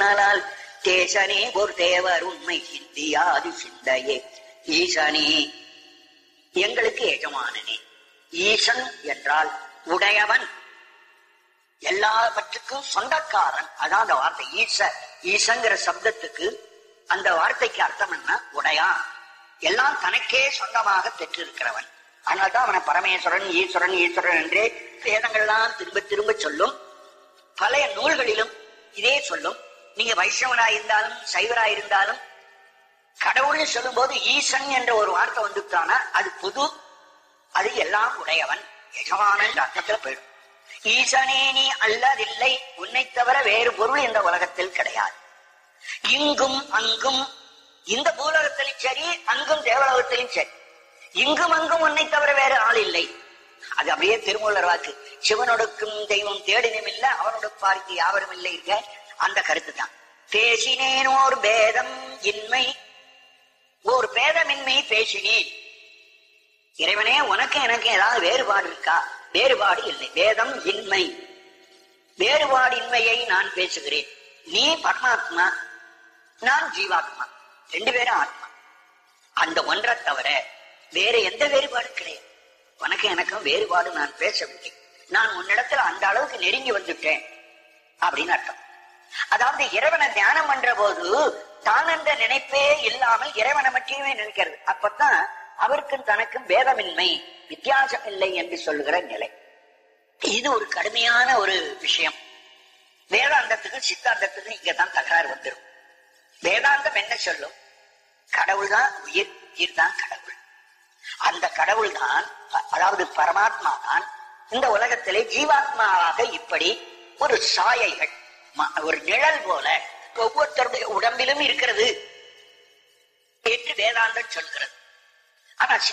அண்ணலால் தேசனே ஒரு தேவர் உண்மை சிந்தியாது சிந்தையே ஈசனே எங்களுக்கு எஜமானனே ஈசன் என்றால் உடையவன் எல்லாவற்றுக்கும் சொந்தக்காரன் அதான் அந்த வார்த்தை ஈச ஈசங்கிற சப்தத்துக்கு அந்த வார்த்தைக்கு அர்த்தம் என்ன உடையான் எல்லாம் தனக்கே சொந்தமாக பெற்றிருக்கிறவன் அதனால்தான் அவனை பரமேஸ்வரன் ஈஸ்வரன் ஈஸ்வரன் என்றே வேதங்கள்லாம் திரும்ப திரும்ப சொல்லும் பழைய நூல்களிலும் இதே சொல்லும் நீங்க வைஷ்ணவனாய் இருந்தாலும் சைவராய் இருந்தாலும் கடவுள்னு சொல்லும்போது ஈசன் என்ற ஒரு வார்த்தை வந்துட்டானா அது புது அது எல்லாம் உடையவன் எஜமானன் அர்த்தத்துல போயிடும் ஈசனே நீ அல்லதில்லை உன்னை தவிர வேறு பொருள் இந்த உலகத்தில் கிடையாது இங்கும் அங்கும் இந்த பூலகத்திலும் சரி அங்கும் தேவலோகத்திலும் சரி இங்கும் அங்கும் உன்னை தவிர வேறு ஆள் இல்லை அது அப்படியே திருமூலர் வாக்கு சிவனொடுக்கும் தெய்வம் தேடினும் இல்ல அவனோட பார்த்து யாவரும் இல்லை இருக்க அந்த கருத்து தான் பேசினேன் ஓர் பேதம் இன்மை ஓர் பேதமின்மை பேசினேன் இறைவனே உனக்கு எனக்கு ஏதாவது வேறுபாடு இருக்கா வேறுபாடு இல்லை வேதம் இன்மை வேறுபாடு இன்மையை நான் பேசுகிறேன் நீ பரமாத்மா நான் ஜீவாத்மா ரெண்டு பேரும் ஆத்மா அந்த ஒன்றை தவிர வேற எந்த வேறுபாடு கிடையாது உனக்கு எனக்கும் வேறுபாடு நான் பேசவில்லை நான் உன்னிடத்துல அந்த அளவுக்கு நெருங்கி வந்துட்டேன் அப்படின்னு அர்த்தம் அதாவது இறைவனை தியானம் பண்ற போது தான் என்ற நினைப்பே இல்லாமல் இறைவனை மட்டுமே நினைக்கிறது அப்பதான் அவருக்கும் தனக்கும் வேதமின்மை வித்தியாசம் இல்லை என்று சொல்லுகிற நிலை இது ஒரு கடுமையான ஒரு விஷயம் வேதாந்தத்துக்கு சித்தாந்தத்துக்கு இங்கதான் தகராறு வந்துடும் வேதாந்தம் என்ன சொல்லும் கடவுள் தான் உயிர் உயிர் தான் கடவுள் அந்த கடவுள் தான் அதாவது பரமாத்மா தான் இந்த உலகத்திலே ஜீவாத்மாவாக இப்படி ஒரு சாயைகள் ம- ஒரு நிழல் போல ஒவ்வொருத்தருடைய உடம்பிலும் இருக்கிறது என்று வேதாந்தம் சொல்கிறது ஆனா